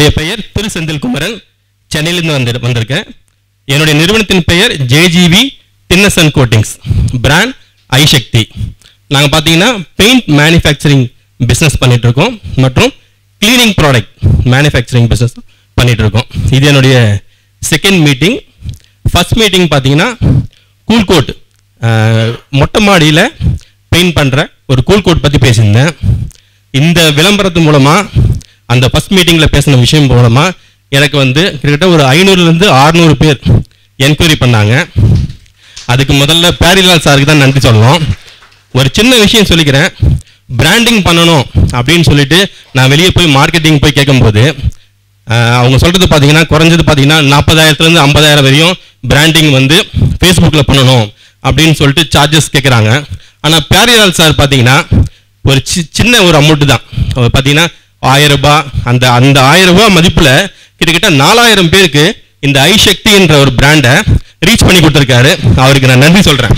என்னுடைய பெயர் திரு செந்தில்குமரன் சென்னையிலிருந்து வந்து வந்திருக்கேன் என்னுடைய நிறுவனத்தின் பெயர் J G V thinners and coatings brand iSakthi நாங்கள் பார்த்தீங்கன்னா பெயிண்ட் மேனுஃபேக்சரிங் பிஸ்னஸ் பண்ணிட்டு இருக்கோம் மற்றும் கிளீனிங் ப்ராடக்ட் மேனுஃபேக்சரிங் பிஸ்னஸ் பண்ணிட்டு இருக்கோம் இது என்னுடைய செகண்ட் மீட்டிங் ஃபர்ஸ்ட் மீட்டிங் பார்த்தீங்கன்னா கூல்கோட் மொட்டை மாடியில் பெயிண்ட் பண்ணுற ஒரு கூல்கோட் பற்றி பேசியிருந்தேன் இந்த விளம்பரத்து மூலமாக அந்த ஃபர்ஸ்ட் மீட்டிங்கில் பேசின விஷயம் மூலமாக எனக்கு வந்து கிட்டத்தட்ட ஒரு ஐநூறுலேருந்து ஆறுநூறு பேர் என்கொயரி பண்ணாங்க அதுக்கு முதல்ல பேரிலால் சாருக்கு தான் நன்றி சொல்லணும் ஒரு சின்ன விஷயம் சொல்லிக்கிறேன் பிராண்டிங் பண்ணணும் அப்படின்னு சொல்லிட்டு நான் வெளியே போய் மார்க்கெட்டிங் போய் கேட்கும்போது ஆஹ், அவங்க சொல்கிறது பார்த்தீங்கன்னா குறைஞ்சது பார்த்தீங்கன்னா நாற்பதாயிரத்துலேருந்து ஐம்பதாயிரம் வரையும் பிராண்டிங் வந்து ஃபேஸ்புக்கில் பண்ணணும் அப்படின்னு சொல்லிட்டு சார்ஜஸ் கேட்குறாங்க ஆனால் பேரிலால் சார் பார்த்தீங்கன்னா ஒரு சி சின்ன ஒரு அமௌண்ட் தான் அவர் பார்த்தீங்கன்னா ஆயிரம் ரூபாய் அந்த அந்த ஆயிரம் ரூபாய் மதிப்பில் கிட்டத்தட்ட நாலாயிரம் பேருக்கு இந்த ஐசக்தின்ற ஒரு பிராண்டை ரீச் பண்ணி கொடுத்துருக்காரு அவருக்கு நான் நன்றி சொல்கிறேன்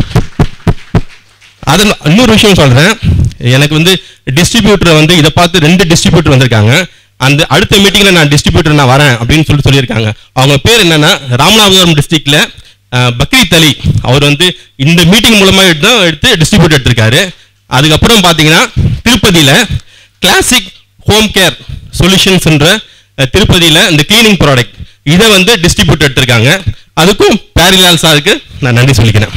அது இன்னொரு விஷயம் சொல்றேன் எனக்கு வந்து டிஸ்ட்ரிபியூட்டர் வந்து இதை பார்த்து ரெண்டு டிஸ்ட்ரிபியூட்டர் வந்திருக்காங்க அந்த அடுத்த மீட்டிங்ல நான் டிஸ்ட்ரிபியூட்டர் நான் வரேன் அப்படின்னு சொல்லிட்டு சொல்லியிருக்காங்க அவங்க பேர் என்னன்னா ராமநாதபுரம் டிஸ்ட்ரிக்ட்ல பக்ரீத் அலி அவர் வந்து இந்த மீட்டிங் மூலமா எடுத்து தான் எடுத்து டிஸ்ட்ரிபியூட் எடுத்திருக்காரு அதுக்கப்புறம் பார்த்தீங்கன்னா திருப்பதியில கிளாசிக் ஹோம் கேர் சொல்யூஷன்ஸ்ன்ற அஹ், திருப்பதியில இந்த கிளீனிங் ப்ராடக்ட் இதை வந்து டிஸ்ட்ரிபியூட் எடுத்திருக்காங்க அதுக்கும் பேரிலால் சாருக்கு நான் நன்றி சொல்லிக்கிறேன்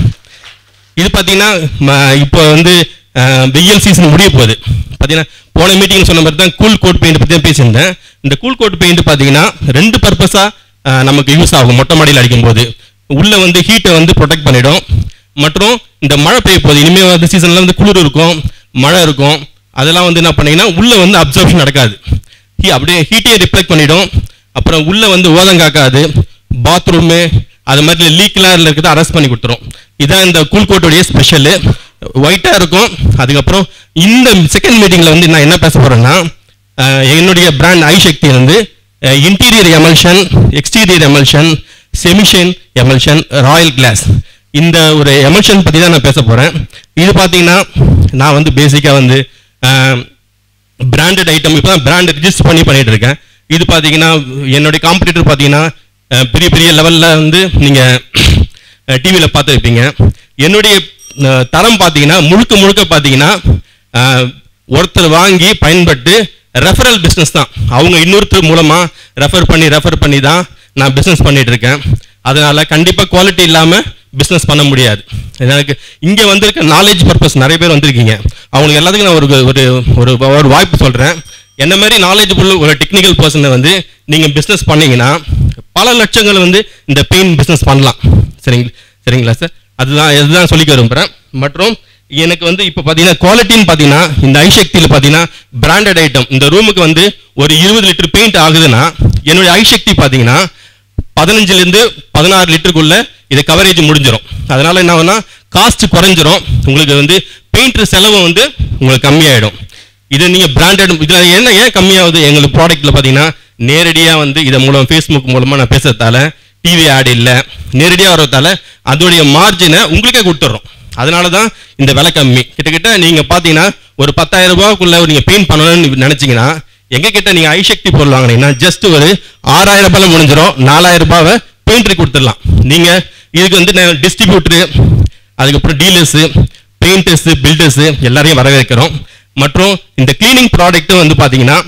இது பார்த்தீங்கன்னா ம- இப்போ வந்து அஹ், வெயில் சீசன் முடிய போகுது பார்த்தீங்கன்னா போன மீட்டிங் சொன்ன மாதிரி தான் கூல் கோட் பெயிண்ட் பற்றி தான் பேசியிருந்தேன் இந்த கூல் கோட் பெயிண்ட் பார்த்தீங்கன்னா ரெண்டு பர்பஸாக நமக்கு யூஸ் ஆகும் மொட்டை மாடியில் அடிக்கும்போது உள்ள வந்து ஹீட்டை வந்து ப்ரொடெக்ட் பண்ணிடும் மற்றும் இந்த மழை பெய்ய போகுது இனிமேல் வந்து சீசனில் வந்து குளிர் இருக்கும் மழை இருக்கும் அதெல்லாம் வந்து என்ன பண்ணீங்கன்னா உள்ள வந்து அப்சர்ப்ஷன் நடக்காது ஹீ அப்படியே ஹீட்டையே ரிஃப்ளெக்ட் பண்ணிடும் அப்புறம் உள்ள வந்து ஓதங்காக்காது பாத்ரூமு அது மாதிரி லீக்லாம் இருக்கிறத அரெஸ்ட் பண்ணி கொடுத்துரும் இதான் இந்த கூல் கோட்டுடைய ஸ்பெஷலு ஒயிட்டாக இருக்கும் அதுக்கப்புறம் இந்த செகண்ட் மீட்டிங்கில் வந்து நான் என்ன பேச போகிறேன்னா என்னுடைய பிராண்ட் ஐசக்தி வந்து interior emulsion exterior emulsion semi sheen emulsion royal gloss இந்த ஒரு எமல்ஷன் பற்றி தான் நான் பேச போகிறேன் இது பார்த்தீங்கன்னா நான் வந்து பேசிக்காக வந்து அஹ், பிராண்டட் ஐட்டம் இப்போ தான் பிராண்ட் ரிஜிஸ்டர் பண்ணி பண்ணிட்டு இருக்கேன் இது பார்த்தீங்கன்னா என்னுடைய காம்படிட்டர் பார்த்தீங்கன்னா அஹ், பெரிய பெரிய லெவலில் வந்து நீங்கள் டிவியில் பார்த்துருப்பீங்க என்னுடைய அஹ், தரம் பார்த்தீங்கன்னா முழுக்க முழுக்க பார்த்தீங்கன்னா அஹ், ஒருத்தர் வாங்கி பயன்பட்டு ரெஃபரல் பிஸ்னஸ் தான் அவங்க இன்னொருத்தர் மூலமாக ரெஃபர் பண்ணி ரெஃபர் பண்ணி தான் நான் பிஸ்னஸ் பண்ணிட்டு இருக்கேன் அதனால கண்டிப்பாக குவாலிட்டி இல்லாமல் பிஸ்னஸ் பண்ண முடியாது எனக்கு இங்கே வந்திருக்க நாலேஜ் பர்பஸ் நிறைய பேர் வந்திருக்கீங்க அவங்களுக்கு எல்லாத்துக்கும் நான் ஒரு ஒரு ஒரு ஒரு வாய்ப்பு சொல்கிறேன் என்ன மாதிரி நாலேஜ்ஃபுல் ஒரு டெக்னிக்கல் பர்சனை வந்து நீங்கள் பிஸ்னஸ் பண்ணீங்கன்னா பல லட்சங்கள் வந்து இந்த பெயின் பிஸ்னஸ் பண்ணலாம் சரிங்க சரிங்களா சார் அதுதான் இதுதான் சொல்லிக்க விரும்புகிறேன் மற்றும் எனக்கு வந்து இப்போ பார்த்தீங்கன்னா குவாலிட்டின்னு பார்த்தீங்கன்னா இந்த ஐசக்தியில் பார்த்தீங்கன்னா பிராண்டட் ஐட்டம் இந்த ரூமுக்கு வந்து ஒரு இருபது லிட்டர் பெயிண்ட் ஆகுதுன்னா என்னுடைய ஐசக்தி பார்த்தீங்கன்னா பதினஞ்சுலேருந்து பதினாறு லிட்டருக்குள்ள இது கவரேஜ் முடிஞ்சிடும் அதனால என்ன ஆகும்னா காஸ்ட் குறைஞ்சிரும் உங்களுக்கு வந்து பெயிண்ட் செலவு வந்து உங்களுக்கு கம்மியாயிடும் இது நீங்கள் பிராண்டட் இதில் என்ன ஏன் கம்மியாகுது எங்களுக்கு ப்ராடக்ட்டில் பார்த்தீங்கன்னா நேரடியாக வந்து இதன் மூலம் ஃபேஸ்புக் மூலமாக நான் பேசுறதால டிவி ஆட் இல்லை நேரடியாக வர்றதால அதோடைய மார்ஜினை உங்களுக்கே கொடுத்துட்றோம் அதனால தான் இந்த விலை கம்மி கிட்டத்தட்ட நீங்கள் பார்த்தீங்கன்னா ஒரு பத்தாயிரம் ரூபாய்க்குள்ள நீங்கள் பெயிண்ட் பண்ணணும்னு நினச்சிங்கன்னா எங்க கிட்ட நீங்க ஐசக்தி பொருள் வாங்கினீங்கன்னா ஜஸ்ட் ஒரு ஆறாயிரம் ரூபாயில முடிஞ்சிடும் நாலாயிரம் ரூபாவை பெயிண்டருக்கு கொடுத்துடலாம் நீங்க இதுக்கு வந்து டிஸ்ட்ரிபியூட்டரு அதுக்கப்புறம் டீலர்ஸு பெயிண்டர்ஸு பில்டர்ஸு எல்லாரையும் வரவேற்கிறோம் மற்றும் இந்த கிளீனிங் ப்ராடக்ட்டும் வந்து பார்த்தீங்கன்னா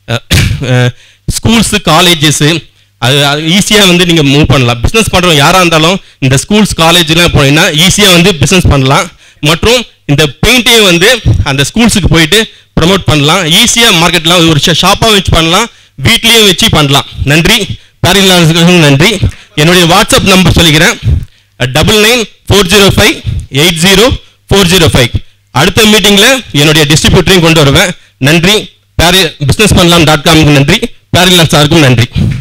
ஸ்கூல்ஸு காலேஜஸ்ஸு அது ஈஸியாக வந்து நீங்கள் மூவ் பண்ணலாம் பிஸ்னஸ் பண்ணுறவங்க யாராக இருந்தாலும் இந்த ஸ்கூல்ஸ் காலேஜ்லாம் போனீங்கன்னா ஈஸியாக வந்து பிஸ்னஸ் பண்ணலாம் மற்றும் இந்த பெயிண்ட்டையும் வந்து அந்த ஸ்கூல்ஸுக்கு போயிட்டு ப்ரமோட் பண்ணலாம் ஈஸியாக மார்க்கெட்லாம் ஒரு ஷாப்பாக வச்சு பண்ணலாம் வீட்லேயும் வச்சு பண்ணலாம் நன்றி பேரிலாளர்களுக்கும் நன்றி என்னுடைய வாட்ஸ்அப் நம்பர் சொல்லிக்கிறேன் double nine four zero five eight zero four zero five அடுத்த மீட்டிங்கில் என்னுடைய டிஸ்ட்ரிபியூட்டரையும் கொண்டு வருவேன் நன்றி பேரி பிஸ்னஸ் பண்ணலாம் டாட் காமுக்கு நன்றி பேரிலால் சாருக்கும் நன்றி